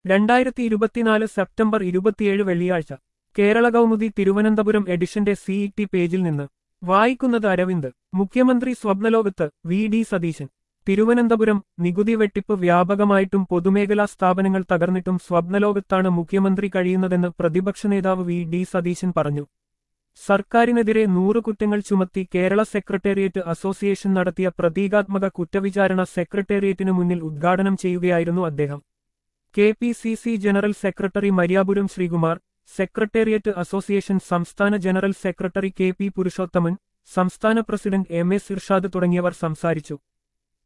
രണ്ടായിരത്തി ഇരുപത്തിനാല് സെപ്റ്റംബർ ഇരുപത്തിയേഴ് വെള്ളിയാഴ്ച കേരള കൗമുദി തിരുവനന്തപുരം എഡിഷന്റെ സിഇടി പേജിൽ നിന്ന് വായിക്കുന്നത് അരവിന്ദ് മുഖ്യമന്ത്രി സ്വപ്നലോകത്ത് വി ഡി സതീശൻ തിരുവനന്തപുരം നികുതി വെട്ടിപ്പ് വ്യാപകമായിട്ടും പൊതുമേഖലാ സ്ഥാപനങ്ങൾ തകർന്നിട്ടും സ്വപ്നലോകത്താണ് മുഖ്യമന്ത്രി കഴിയുന്നതെന്ന് പ്രതിപക്ഷ നേതാവ് വി ഡി സതീശൻ പറഞ്ഞു സർക്കാരിനെതിരെ നൂറ് കുറ്റങ്ങൾ ചുമത്തി കേരള സെക്രട്ടേറിയറ്റ് അസോസിയേഷൻ നടത്തിയ പ്രതീകാത്മക കുറ്റവിചാരണ സെക്രട്ടേറിയറ്റിനു മുന്നിൽ ഉദ്ഘാടനം ചെയ്യുകയായിരുന്നു അദ്ദേഹം K P C C general secretary Mariyapuram Sreekumar secretariat association സംസ്ഥാന general secretary K P Purushothaman സംസ്ഥാന പ്രസിഡന്റ് എം എസ് ഇർഷാദ് തുടങ്ങിയവർ സംസാരിച്ചു